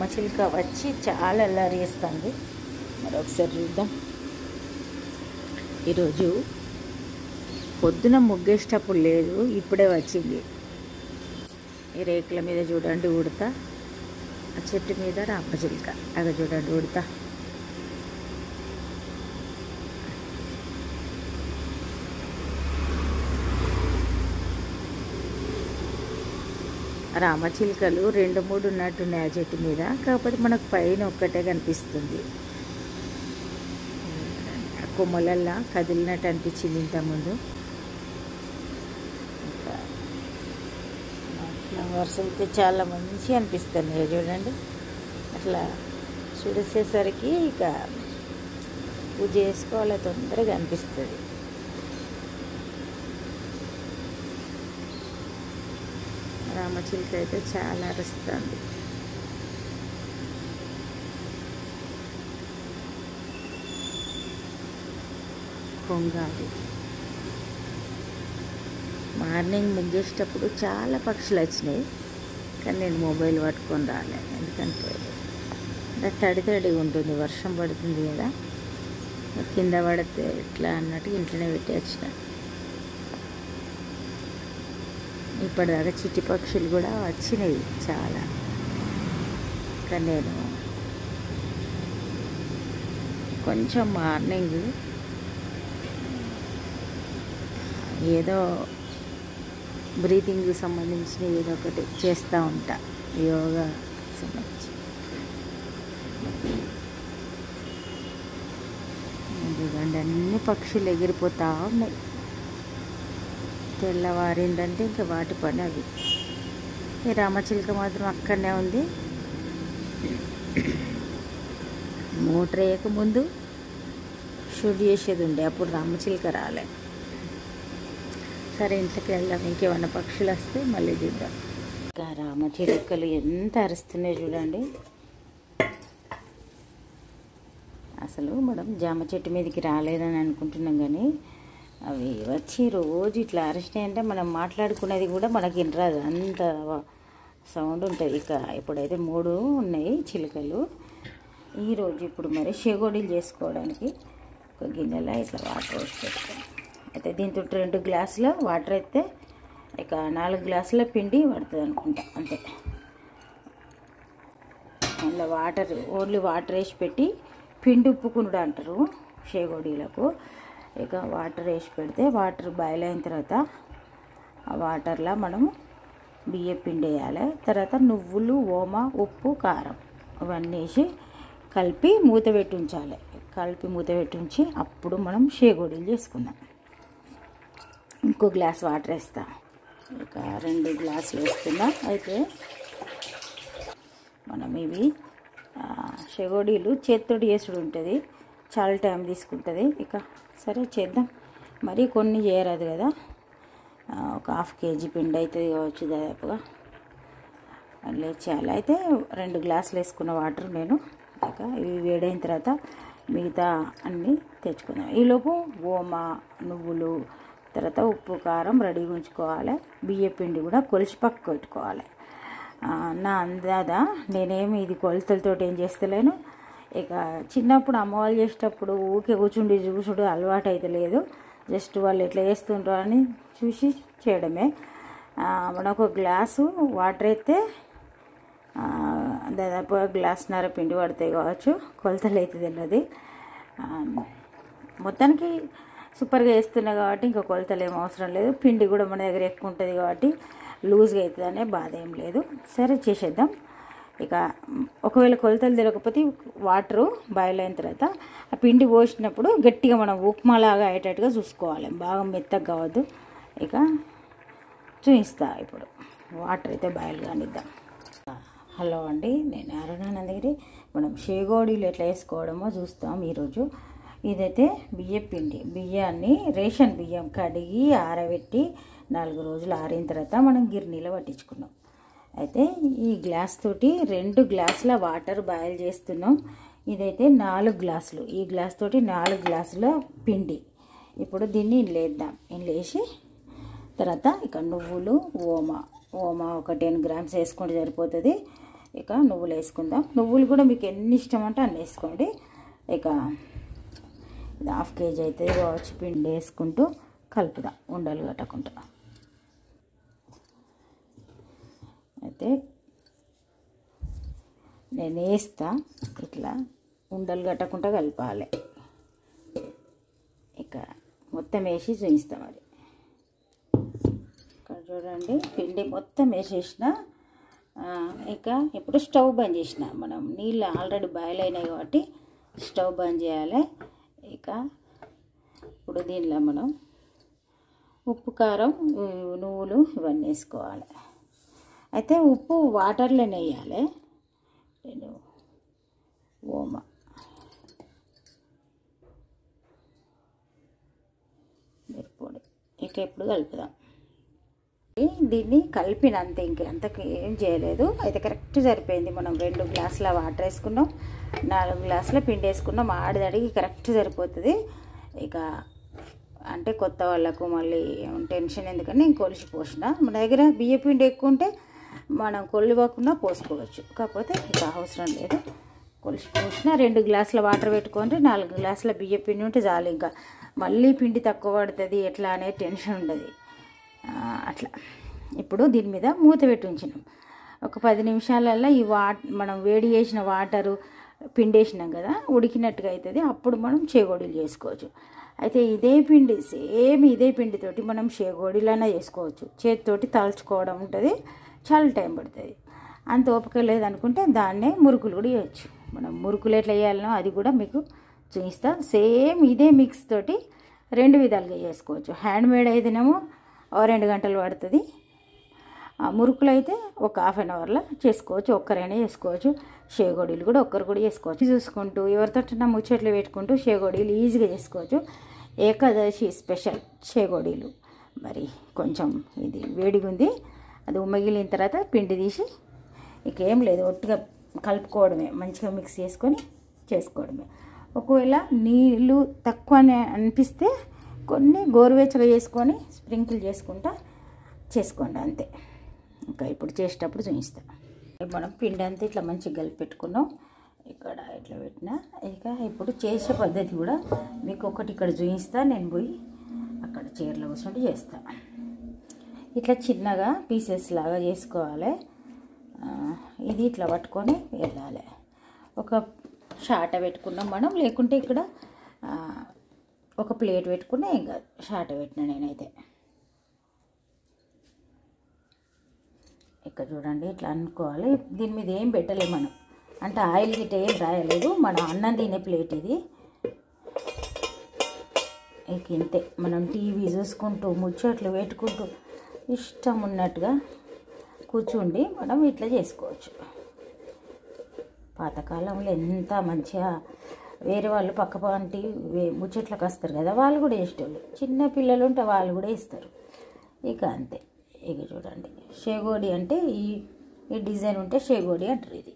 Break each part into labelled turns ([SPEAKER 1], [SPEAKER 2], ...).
[SPEAKER 1] రామచిలుక వచ్చి చాలా అల్లరి చేస్తుంది మరి ఒకసారి చూద్దాం ఈరోజు పొద్దున ముగ్గేసేటప్పుడు లేదు ఇప్పుడే వచ్చింది ఈ రేకుల మీద చూడండి ఉడతా ఆ చెట్టు మీద రామచిలుక అక్కడ చూడండి ఉడతా రామచిలుకలు రెండు మూడు ఉన్నట్టున్నాయి ఆ చెట్టు మీద కాకపోతే మనకు పైన ఒక్కటే కనిపిస్తుంది ఆ కొమ్మలల్లా కదిలినట్టు అనిపించింది ఇంతకుముందు ఇంకా ఫ్లవర్స్ అయితే చాలా మంచిగా అనిపిస్తున్నాయి చూడండి అట్లా చూడేసేసరికి ఇక పూజ చేసుకోవాలి తొందరగా అనిపిస్తుంది రామచిలుక అయితే చాలా అరుస్తుంది కొంగాలి మార్నింగ్ ముగ్గేసేటప్పుడు చాలా పక్షులు వచ్చినాయి కానీ నేను మొబైల్ పట్టుకొని రాలే ఎందుకంటే అంటే తడి తడిగా ఉంటుంది వర్షం పడుతుంది కదా కింద పడితే ఎట్లా అన్నట్టు ఇంట్లోనే పెట్టి వచ్చిన ఇప్పటిదాకా చిట్టి పక్షులు కూడా వచ్చినాయి చాలా కానీ నేను కొంచెం మార్నింగ్ ఏదో బ్రీతింగ్ సంబంధించిన ఏదో ఒకటి చేస్తూ ఉంటా యోగా సంబంధించి ఎందుకంటే అన్ని పక్షులు ఎగిరిపోతూ ఉన్నాయి తెల్లవారిందంటే ఇంకా వాటి పని అది ఈ రామచిలుక మాత్రం అక్కడనే ఉంది మోటార్ వేయకముందు షూట్ చేసేది ఉండే అప్పుడు రామచిలుక రాలే సరే ఇంట్లోకి వెళ్దాం ఇంకేమన్నా పక్షులు వస్తే మళ్ళీ చూద్దాం ఇంకా రామచిలుకలు ఎంత అరుస్తున్నాయి చూడండి అసలు మనం జామ చెట్టు మీదకి రాలేదని అనుకుంటున్నాం కానీ అవి వచ్చి రోజు ఇట్లా అరిచినాయంటే మనం మాట్లాడుకునేది కూడా మనకి వినరాదు అంత సౌండ్ ఉంటుంది ఇక ఇప్పుడైతే మూడు ఉన్నాయి చిలుకలు ఈరోజు ఇప్పుడు మరి షెగోడీలు చేసుకోవడానికి ఒక గిన్నెలో ఇట్లా వాటర్ వేసి పెట్టుకోండి అయితే దీంతో రెండు గ్లాసుల వాటర్ అయితే ఇక నాలుగు గ్లాసుల పిండి పడుతుంది అనుకుంటా అంతే అందులో వాటర్ ఓన్లీ వాటర్ వేసి పెట్టి పిండి ఉప్పుకునుడు అంటారు షేగోడీలకు ఇక వాటర్ వేసి పెడితే వాటర్ బాయిల్ అయిన తర్వాత ఆ వాటర్లో మనం బియ్య పిండి వేయాలి తర్వాత నువ్వులు ఓమ ఉప్పు కారం ఇవన్నీ వేసి కలిపి మూత పెట్టి ఉంచాలి కలిపి మూత పెట్టి ఉంచి అప్పుడు మనం షేగోడీలు చేసుకుందాం ఇంకో గ్లాస్ వాటర్ వేస్తా ఇక రెండు గ్లాసులు వేస్తున్నా అయితే మనం ఇవి షెగోడీలు చేత్తోటి చేసుడు ఉంటుంది చాలా టైం తీసుకుంటుంది ఇక సరే చేద్దాం మరి కొన్ని చేయరాదు కదా ఒక హాఫ్ కేజీ పిండి అవుతుంది కావచ్చు దాదాపుగా మళ్ళీ చాలా అయితే రెండు గ్లాసులు వేసుకున్న వాటర్ నేను ఇక ఇవి వేడైన తర్వాత మిగతా అన్నీ తెచ్చుకుందాం ఈలోపు ఓమ నువ్వులు తర్వాత ఉప్పు కారం రెడీగా ఉంచుకోవాలి బియ్య పిండి కూడా కొలిచి పక్క పెట్టుకోవాలి నా అందాద నేనేమి ఇది కొలతలతో ఏం చేస్తలేను ఇక చిన్నప్పుడు అమ్మ వాళ్ళు చేసేటప్పుడు ఊకే కూర్చుండి చూసుడు అలవాటు అయితే లేదు జస్ట్ వాళ్ళు ఎట్లా చేస్తుండ్రో అని చూసి చేయడమే మనకు ఒక గ్లాసు వాటర్ అయితే దాదాపు గ్లాస్న్నర పిండి పడతాయి కావచ్చు కొలతలు అయితే తెలియదు మొత్తానికి సూపర్గా వేస్తున్నా కాబట్టి ఇంకా కొలతలు ఏం అవసరం లేదు పిండి కూడా మన దగ్గర ఎక్కువ ఉంటుంది కాబట్టి లూజ్గా అవుతుందనే బాధ ఏం లేదు సరే చేసేద్దాం ఇక ఒకవేళ కొలతలు తెలియకపోతే వాటరు బాయిల్ అయిన తర్వాత ఆ పిండి పోసినప్పుడు గట్టిగా మనం ఉప్మాలాగా అయ్యేటట్టుగా చూసుకోవాలి బాగా మెత్తగా కావద్దు ఇక చూపిస్తా ఇప్పుడు వాటర్ అయితే బాయిల్ కానిద్దాం హలో అండి నేను అరుణానందగిరి మనం షేగోడీలు ఎట్లా వేసుకోవడమో చూస్తాం ఈరోజు ఇదైతే బియ్య పిండి బియ్యాన్ని రేషన్ బియ్యం కడిగి ఆరబెట్టి నాలుగు రోజులు ఆరిన తర్వాత మనం గిర్నీలో పట్టించుకున్నాం అయితే ఈ గ్లాస్ తోటి రెండు గ్లాసుల వాటర్ బాయిల్ చేస్తున్నాం ఇదైతే నాలుగు గ్లాసులు ఈ గ్లాస్ తోటి నాలుగు గ్లాసుల పిండి ఇప్పుడు దీన్ని ఇండ్లేద్దాం ఇండ్లేసి తర్వాత ఇక నువ్వులు ఓమ ఓమ ఒక టెన్ గ్రామ్స్ వేసుకుంటే సరిపోతుంది ఇక నువ్వులు వేసుకుందాం నువ్వులు కూడా మీకు ఎన్ని ఇష్టం అంటే అన్ని వేసుకోండి ఇక ఇది హాఫ్ కేజీ అవుతుంది కావచ్చు పిండి వేసుకుంటూ కలుపుదాం ఉండలు కట్టకుండా అయితే నేను వేస్తా ఇట్లా ఉండలు కట్టకుండా కలపాలి ఇక మొత్తం వేసి చూపిస్తా మరి ఇక్కడ చూడండి పిండి మొత్తం వేసేసిన ఇక ఇప్పుడు స్టవ్ బంద్ చేసిన మనం నీళ్ళు ఆల్రెడీ బాయిల్ అయినాయి కాబట్టి స్టవ్ బంద్ చేయాలి ఇక ఇప్పుడు దీనిలో మనం ఉప్పు కారం నువ్వులు ఇవన్నీ వేసుకోవాలి అయితే ఉప్పు వాటర్లోనే వేయాలి నేను ఓమ మిరపొడి ఇక ఇప్పుడు కలుపుదాం దీన్ని కలిపినంత ఇంక అంతకు ఏం చేయలేదు అయితే కరెక్ట్ సరిపోయింది మనం రెండు గ్లాసుల వాటర్ వేసుకున్నాం నాలుగు గ్లాసుల పిండి వేసుకున్నాం ఆడిదడిగి కరెక్ట్ సరిపోతుంది ఇక అంటే కొత్త వాళ్ళకు మళ్ళీ టెన్షన్ ఎందుకని నేను కొలిసి పోసిన మన దగ్గర బియ్య పిండి ఎక్కువ ఉంటే మనం కొలివ్వకుండా పోసుకోవచ్చు కాకపోతే ఇక అవసరం లేదు కొలిసి పోసిన రెండు గ్లాసుల వాటర్ పెట్టుకుంటే నాలుగు గ్లాసుల బియ్య పిండి ఉంటే చాలు ఇంకా మళ్ళీ పిండి తక్కువ పడుతుంది ఎట్లా అనే టెన్షన్ ఉండదు అట్లా ఇప్పుడు దీని మీద మూత పెట్టి ఉంచినాం ఒక పది నిమిషాలల్లో ఈ వా మనం వేడి చేసిన వాటరు పిండేసినాం కదా ఉడికినట్టుగా అవుతుంది అప్పుడు మనం చేగోడీలు చేసుకోవచ్చు అయితే ఇదే పిండి సేమ్ ఇదే పిండితోటి మనం చేగోడీలైనా చేసుకోవచ్చు చేతితోటి తలుచుకోవడం ఉంటుంది చాలా టైం పడుతుంది అంత ఓపిక లేదనుకుంటే దాన్నే మురుకులు కూడా చేయొచ్చు మనం మురుకులు ఎట్లా వేయాలనో అది కూడా మీకు చూపిస్తా సేమ్ ఇదే మిక్స్ తోటి రెండు విధాలుగా చేసుకోవచ్చు హ్యాండ్ మేడ్ అయితేనేమో ఓ రెండు గంటలు పడుతుంది మురుకులు అయితే ఒక హాఫ్ అన్ అవర్లో చేసుకోవచ్చు ఒక్కరైనా చేసుకోవచ్చు షేగోడీలు కూడా ఒక్కరు కూడా చేసుకోవచ్చు చూసుకుంటూ ఎవరితో ముచ్చట్లు పెట్టుకుంటూ షేగోడీలు ఈజీగా చేసుకోవచ్చు ఏకాదశి స్పెషల్ షేగోడీలు మరి కొంచెం ఇది వేడిగా ఉంది అది ఉమ్మగిలిన తర్వాత పిండి తీసి ఇక ఏం లేదు ఒట్టిగా కలుపుకోవడమే మంచిగా మిక్స్ చేసుకొని చేసుకోవడమే ఒకవేళ నీళ్ళు తక్కువనే అనిపిస్తే కొన్ని గోరువెచ్చగా చేసుకొని స్ప్రింకిల్ చేసుకుంటా చేసుకోండి అంతే ఇంకా ఇప్పుడు చేసేటప్పుడు చూపిస్తా మనం పిండి అంతా ఇట్లా మంచిగా కలిపి పెట్టుకున్నాం ఇక్కడ ఇట్లా పెట్టిన ఇక ఇప్పుడు చేసే పద్ధతి కూడా మీకు ఒకటి ఇక్కడ చూపిస్తా నేను పోయి అక్కడ చీరలో కూర్చుంటే చేస్తా ఇట్లా చిన్నగా పీసెస్ లాగా చేసుకోవాలి ఇది ఇట్లా పట్టుకొని వెళ్ళాలి ఒక షాట పెట్టుకున్నాం మనం లేకుంటే ఇక్కడ ఒక ప్లేట్ పెట్టుకున్నా ఏం కాదు షాట పెట్టిన నేనైతే ఇక్కడ చూడండి ఇట్లా అనుకోవాలి దీని మీద ఏం పెట్టలేము మనం అంటే ఆయిల్ గిట్ట ఏం రాయలేదు మన అన్నం తినే ప్లేట్ ఇది ఇక ఇంతే మనం టీవీ చూసుకుంటూ ముచ్చట్లు పెట్టుకుంటూ ఇష్టం ఉన్నట్టుగా కూర్చుండి మనం ఇట్లా చేసుకోవచ్చు పాతకాలంలో ఎంత మంచిగా వేరే వాళ్ళు పక్క పంటి ముచ్చట్లకు వస్తారు కదా వాళ్ళు కూడా వేసేటోళ్ళు చిన్న పిల్లలు ఉంటే వాళ్ళు కూడా ఇస్తారు ఇక అంతే ఇక చూడండి షేగోడి అంటే ఈ ఈ డిజైన్ ఉంటే షేగోడి అంటారు ఇది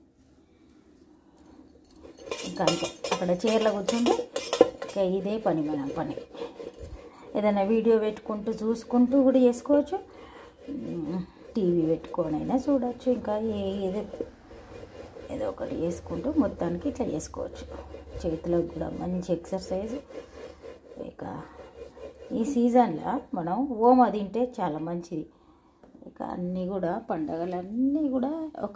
[SPEAKER 1] ఇంకా అంతే అక్కడ చీరలో కూర్చుంటే ఇక ఇదే పని మన పని ఏదైనా వీడియో పెట్టుకుంటూ చూసుకుంటూ కూడా చేసుకోవచ్చు టీవీ పెట్టుకొనైనా చూడవచ్చు ఇంకా ఏ ఏదో ఏదో ఒకటి చేసుకుంటూ మొత్తానికి ఇట్లా చేసుకోవచ్చు చేతులకు కూడా మంచి ఎక్సర్సైజ్ ఇక ఈ సీజన్లో మనం ఓమ తింటే చాలా మంచిది ఇక అన్నీ కూడా పండగలన్నీ కూడా ఒక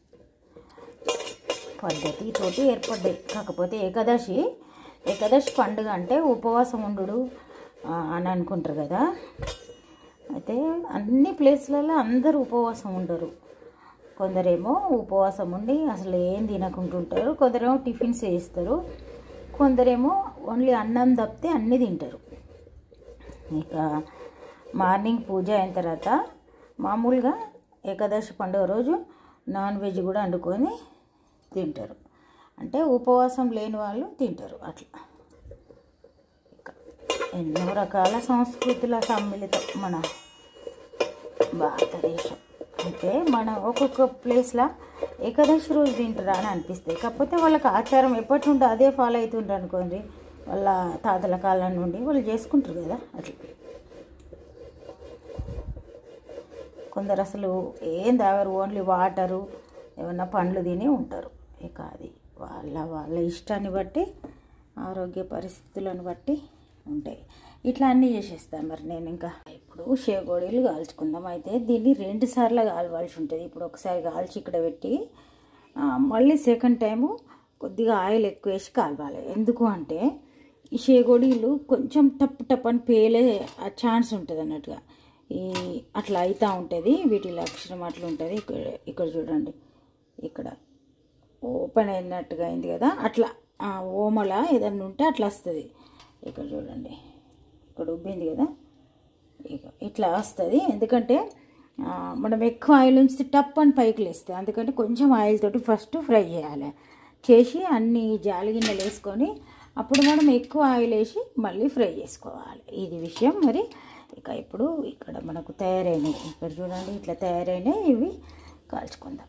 [SPEAKER 1] పద్ధతితోటి ఏర్పడ్డాయి కాకపోతే ఏకాదశి ఏకాదశి పండుగ అంటే ఉపవాసం ఉండు అని అనుకుంటారు కదా అయితే అన్ని ప్లేస్లలో అందరూ ఉపవాసం ఉండరు కొందరేమో ఉపవాసం ఉండి అసలు ఏం తినకుంటుంటారు కొందరేమో టిఫిన్స్ చేస్తారు కొందరేమో ఓన్లీ అన్నం తప్పితే అన్నీ తింటారు ఇక మార్నింగ్ పూజ అయిన తర్వాత మామూలుగా ఏకాదశి పండుగ రోజు నాన్ వెజ్ కూడా వండుకొని తింటారు అంటే ఉపవాసం లేని వాళ్ళు తింటారు అట్లా ఎన్నో రకాల సంస్కృతుల సమ్మిళితం మన భారతదేశం అయితే మన ఒక్కొక్క ప్లేస్లో ఏకాదశి రోజు తింటారా అని అనిపిస్తాయి కాకపోతే వాళ్ళకి ఆచారం ఎప్పటి నుండి అదే ఫాలో అవుతుంటారు అనుకోండి వాళ్ళ తాతల కాలం నుండి వాళ్ళు చేసుకుంటారు కదా అట్లా కొందరు అసలు ఏం తాగరు ఓన్లీ వాటరు ఏమన్నా పండ్లు తిని ఉంటారు ఇక అది వాళ్ళ వాళ్ళ ఇష్టాన్ని బట్టి ఆరోగ్య పరిస్థితులను బట్టి ఉంటాయి ఇట్లా అన్నీ చేసేస్తాను మరి నేను ఇంకా ఇప్పుడు షేగోడీలు కాల్చుకుందాం అయితే దీన్ని రెండు సార్లు కాలవాల్సి ఉంటుంది ఇప్పుడు ఒకసారి కాల్చి ఇక్కడ పెట్టి ఆ, మళ్ళీ సెకండ్ టైము కొద్దిగా ఆయిల్ ఎక్కువ వేసి కాలవాలి ఎందుకు అంటే ఈ షేగోడీలు కొంచెం టప్ టప్ అని పేలే ఛాన్స్ ఉంటుంది అన్నట్టుగా ఈ అట్లా అవుతూ ఉంటుంది వీటి లక్షణం అట్లా ఉంటుంది ఇక్కడ ఇక్కడ చూడండి ఇక్కడ ఓపెన్ అయినట్టుగా అయింది కదా అట్లా ఆ ఓమల ఏదన్నా ఉంటే అట్లా వస్తుంది ఇక్కడ చూడండి ఇక్కడ ఉబ్బింది కదా ఇక ఇట్లా వస్తుంది ఎందుకంటే ఆ, మనం ఎక్కువ ఆయిల్ ఉంచితే టప్ అని పైకి లేస్తుంది అందుకంటే కొంచెం ఆయిల్ తోటి ఫస్ట్ ఫ్రై చేయాలి చేసి అన్ని జాలి గిన్నెలు వేసుకొని అప్పుడు మనం ఎక్కువ ఆయిల్ వేసి మళ్ళీ ఫ్రై చేసుకోవాలి ఇది విషయం మరి ఇక ఇప్పుడు ఇక్కడ మనకు తయారైనవి ఇక్కడ చూడండి ఇట్లా తయారైనవి ఇవి కాల్చుకుందాం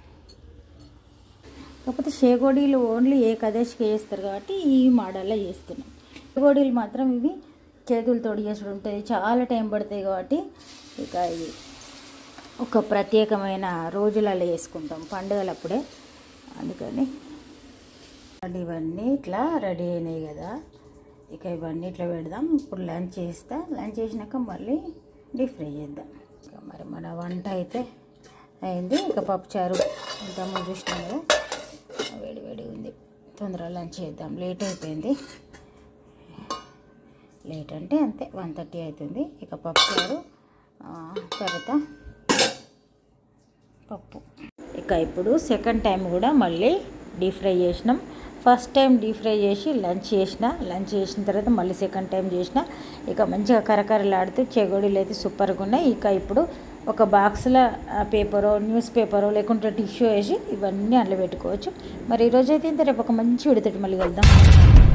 [SPEAKER 1] కాకపోతే షేగోడీలు ఓన్లీ ఏకాదశికి చేస్తారు కాబట్టి ఈ మోడల్లో చేస్తున్నాం షేగోడీలు మాత్రం ఇవి చేతులతో చేసుడు ఉంటుంది చాలా టైం పడుతాయి కాబట్టి ఇక ఇది ఒక ప్రత్యేకమైన రోజులలో చేసుకుంటాం పండుగలప్పుడే అందుకని మళ్ళీ ఇవన్నీ ఇట్లా రెడీ అయినాయి కదా ఇక ఇవన్నీ ఇట్లా పెడదాం ఇప్పుడు లంచ్ చేస్తా లంచ్ చేసినాక మళ్ళీ డీప్ ఫ్రై చేద్దాం ఇక మరి మన వంట అయితే అయింది ఇక పప్పుచారు ఇంతకుముందు చూసినాం కదా వేడి వేడి ఉంది తొందరగా లంచ్ చేద్దాం లేట్ అయిపోయింది లేట్ అంటే అంతే వన్ థర్టీ అవుతుంది ఇక పప్పుచారు ఆ, తర్వాత పప్పు ఇక ఇప్పుడు సెకండ్ టైం కూడా మళ్ళీ డీప్ ఫ్రై చేసినాం ఫస్ట్ టైం డీప్ ఫ్రై చేసి లంచ్ చేసిన లంచ్ చేసిన తర్వాత మళ్ళీ సెకండ్ టైం చేసిన ఇక మంచిగా కరకరలాడుతూ చెగోడీలు అయితే సూపర్గా ఉన్నాయి ఇక ఇప్పుడు ఒక బాక్స్లో పేపరో న్యూస్ పేపరో లేకుంటే టిష్యూ వేసి ఇవన్నీ అందులో పెట్టుకోవచ్చు మరి ఈరోజు అయితే ఇంత రేపు ఒక మంచి విడతటి మళ్ళీ వెళ్దాం